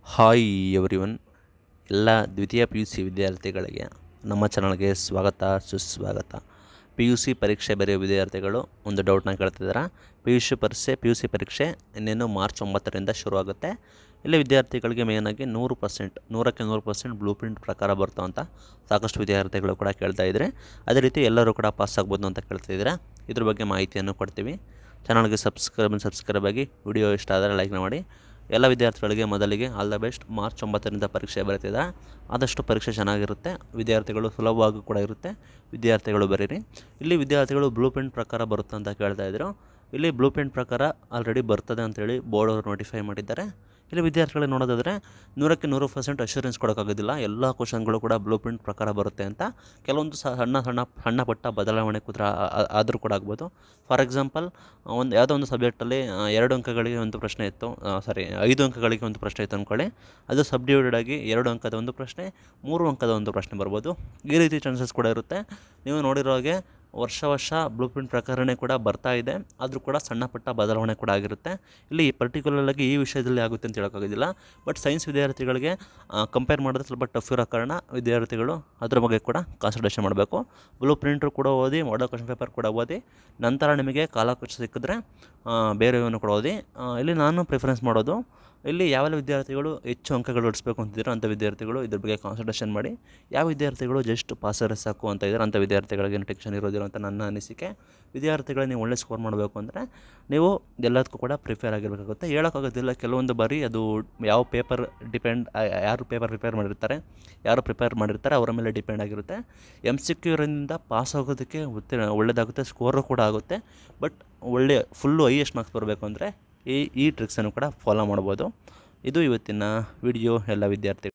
hi everyone ಎಲ್ಲ ದ್ವಿತೀಯ P U C ವಿದ್ಯಾರ್ಥಿಗಳಿಗೆ ನಮ್ಮ ಚಾನಲ್ಗೆ ಸ್ವಾಗತ ಸುಸ್ವಾಗತ ಪಿ ಯು ಸಿ ಪರೀಕ್ಷೆ ಬರೆಯೋ ವಿದ್ಯಾರ್ಥಿಗಳು ಒಂದು ಡೌಟ್ನ ಕೇಳ್ತಿದ್ದಾರೆ ಪಿ ಯು ಸಿ ಪರೀಕ್ಷೆ ಪಿ ಯು ಸಿ ಪರೀಕ್ಷೆ ಇನ್ನೇನು ಮಾರ್ಚ್ ಒಂಬತ್ತರಿಂದ ಶುರುವಾಗುತ್ತೆ ಇಲ್ಲಿ ವಿದ್ಯಾರ್ಥಿಗಳಿಗೆ ಮೇಯ್ನಾಗಿ ನೂರು ಪರ್ಸೆಂಟ್ ನೂರಕ್ಕೆ ನೂರು ಪರ್ಸೆಂಟ್ ಬ್ಲೂ ಪ್ರಿಂಟ್ ಪ್ರಕಾರ ಬರ್ತಾವ ಅಂತ ಸಾಕಷ್ಟು ವಿದ್ಯಾರ್ಥಿಗಳು ಕೂಡ ಕೇಳ್ತಾ ಇದ್ದಾರೆ ಅದೇ ರೀತಿ ಎಲ್ಲರೂ ಕೂಡ ಪಾಸ್ ಆಗ್ಬೋದು ಅಂತ ಕೇಳ್ತಿದ್ದಾರೆ ಇದ್ರ ಬಗ್ಗೆ ಮಾಹಿತಿಯನ್ನು ಕೊಡ್ತೀವಿ ಚಾನಲ್ಗೆ ಸಬ್ಸ್ಕ್ರೈಬ್ ಸಬ್ಸ್ಕ್ರೈಬ್ ಆಗಿ ವಿಡಿಯೋ ಇಷ್ಟ ಆದರೆ ಲೈಕ್ನ ಮಾಡಿ ಎಲ್ಲ ವಿದ್ಯಾರ್ಥಿಗಳಿಗೆ ಮೊದಲಿಗೆ ಆಲ್ ದ ಬೆಸ್ಟ್ ಮಾರ್ಚ್ ಒಂಬತ್ತರಿಂದ ಪರೀಕ್ಷೆ ಬರ್ತಿದೆ ಆದಷ್ಟು ಪರೀಕ್ಷೆ ಚೆನ್ನಾಗಿರುತ್ತೆ ವಿದ್ಯಾರ್ಥಿಗಳು ಸುಲಭವಾಗಿ ಕೂಡ ಇರುತ್ತೆ ವಿದ್ಯಾರ್ಥಿಗಳು ಬರೀರಿ ಇಲ್ಲಿ ವಿದ್ಯಾರ್ಥಿಗಳು ಬ್ಲೂ ಪ್ರಿಂಟ್ ಪ್ರಕಾರ ಬರುತ್ತೆ ಅಂತ ಕೇಳ್ತಾ ಇದ್ರು ಇಲ್ಲಿ ಬ್ಲೂ ಪ್ರಿಂಟ್ ಪ್ರಕಾರ ಆಲ್ರೆಡಿ ಬರ್ತದೆ ಅಂತೇಳಿ ಬೋರ್ಡ್ ಅವರು ನೋಟಿಫೈ ಮಾಡಿದ್ದಾರೆ ಇಲ್ಲಿ ವಿದ್ಯಾರ್ಥಿಗಳಿಗೆ ನೋಡೋದಾದರೆ ನೂರಕ್ಕೆ ನೂರು ಪರ್ಸೆಂಟ್ ಅಶ್ಯೂರೆನ್ಸ್ ಕೊಡೋಕ್ಕಾಗೋದಿಲ್ಲ ಎಲ್ಲ ಕ್ವಶನ್ಗಳು ಕೂಡ ಬ್ಲೂ ಪ್ರಿಂಟ್ ಪ್ರಕಾರ ಬರುತ್ತೆ ಅಂತ ಕೆಲವೊಂದು ಸ ಸಣ್ಣ ಸಣ್ಣ ಸಣ್ಣ ಪಟ್ಟ ಬದಲಾವಣೆ ಕೂತ್ರ ಆದರೂ ಕೂಡ ಆಗ್ಬೋದು ಫಾರ್ ಎಕ್ಸಾಂಪಲ್ ಒಂದು ಯಾವುದೋ ಒಂದು ಸಬ್ಜೆಕ್ಟಲ್ಲಿ ಎರಡು ಅಂಕಗಳಿಗೆ ಒಂದು ಪ್ರಶ್ನೆ ಇತ್ತು ಸಾರಿ ಐದು ಅಂಕಗಳಿಗೆ ಒಂದು ಪ್ರಶ್ನೆ ಇತ್ತು ಅಂದ್ಕೊಳ್ಳಿ ಅದು ಸಬ್ ಡಿವೈಡೆಡ್ ಆಗಿ ಎರಡು ಅಂಕದ ಒಂದು ಪ್ರಶ್ನೆ ಮೂರು ಅಂಕದ ಒಂದು ಪ್ರಶ್ನೆ ಬರ್ಬೋದು ಈ ರೀತಿ ಚಾನ್ಸಸ್ ಕೂಡ ಇರುತ್ತೆ ನೀವು ನೋಡಿರೋ ಹಾಗೆ ವರ್ಷ ವರ್ಷ ಬ್ಲೂ ಪ್ರಿಂಟ್ ಪ್ರಕರಣ ಕೂಡ ಬರ್ತಾ ಇದೆ ಆದರೂ ಕೂಡ ಸಣ್ಣ ಪುಟ್ಟ ಬದಲಾವಣೆ ಕೂಡ ಆಗಿರುತ್ತೆ ಇಲ್ಲಿ ಪರ್ಟಿಕ್ಯುಲರ್ಲಾಗಿ ಈ ವಿಷಯದಲ್ಲಿ ಆಗುತ್ತೆ ಅಂತ ಹೇಳೋಕ್ಕಾಗೋದಿಲ್ಲ ಬಟ್ ಸೈನ್ಸ್ ವಿದ್ಯಾರ್ಥಿಗಳಿಗೆ ಕಂಪೇರ್ ಮಾಡಿದ್ರೆ ಸ್ವಲ್ಪ ಟಫ್ ಇರೋ ಕಾರಣ ವಿದ್ಯಾರ್ಥಿಗಳು ಅದ್ರ ಬಗ್ಗೆ ಕೂಡ ಕಾನ್ಸಂಟ್ರೇಷನ್ ಮಾಡಬೇಕು ಬ್ಲೂ ಪ್ರಿಂಟ್ರು ಕೂಡ ಓದಿ ಮಾಡಲ್ ಕ್ವಶನ್ ಪೇಪರ್ ಕೂಡ ಓದಿ ನಂತರ ನಿಮಗೆ ಕಾಲಾವಕಾಶ ಸಿಕ್ಕಿದ್ರೆ ಬೇರೆಯನ್ನು ಕೂಡ ಓದಿ ಆ, ಇಲ್ಲಿ ನಾನು ಪ್ರಿಫರೆನ್ಸ್ ಮಾಡೋದು ಇಲ್ಲಿ ಯಾವೆಲ್ಲ ವಿದ್ಯಾರ್ಥಿಗಳು ಹೆಚ್ಚು ಅಂಕಗಳು ಗಳಿಸ್ಬೇಕು ಅಂತಿದ್ದೀರೋ ಅಂಥ ವಿದ್ಯಾರ್ಥಿಗಳು ಇದ್ರ ಬಗ್ಗೆ ಕಾನ್ಸಂಟ್ರೇಷನ್ ಮಾಡಿ ಯಾವ ವಿದ್ಯಾರ್ಥಿಗಳು ಜಸ್ಟ್ ಪಾಸರೆ ಸಾಕು ಅಂತ ಇದ್ದಾರೆ ಅಂಥ ವಿದ್ಯಾರ್ಥಿಗಳಿಗೆ ಏನು ಟೆನ್ಷನ್ ಇರೋದಿಲ್ಲ ಅಂತ ನನ್ನ ಅನಿಸಿಕೆ ವಿದ್ಯಾರ್ಥಿಗಳು ನೀವು ಒಳ್ಳೆ ಸ್ಕೋರ್ ಮಾಡಬೇಕು ಅಂದರೆ ನೀವು ಎಲ್ಲದಕ್ಕೂ ಕೂಡ ಪ್ರಿಪೇರ್ ಆಗಿರಬೇಕಾಗುತ್ತೆ ಹೇಳೋಕ್ಕಾಗೋದಿಲ್ಲ ಕೆಲವೊಂದು ಬಾರಿ ಅದು ಯಾವ ಪೇಪರ್ ಡಿಪೆಂಡ್ ಯಾರು ಪೇಪರ್ ಪ್ರಿಪೇರ್ ಮಾಡಿರ್ತಾರೆ ಯಾರು ಪ್ರಿಪೇರ್ ಮಾಡಿರ್ತಾರೆ ಅವರ ಮೇಲೆ ಡಿಪೆಂಡ್ ಆಗಿರುತ್ತೆ ಎಮ್ ಸಿ ಕ್ಯೂರಿಂದ ಪಾಸ್ ಆಗೋದಕ್ಕೆ ಉತ್ತೀರ್ಣ ಒಳ್ಳೆಯದಾಗುತ್ತೆ ಸ್ಕೋರು ಕೂಡ ಆಗುತ್ತೆ ಬಟ್ ಒಳ್ಳೆ ಫುಲ್ಲು ಹೈಯೆಸ್ಟ್ ಮಾರ್ಕ್ಸ್ ಬರಬೇಕು ಅಂದರೆ ಈ ಈ ಟ್ರಿಕ್ಸನ್ನು ಕೂಡ ಫಾಲೋ ಮಾಡ್ಬೋದು ಇದು ಇವತ್ತಿನ ವಿಡಿಯೋ ಎಲ್ಲ ವಿದ್ಯಾರ್ಥಿ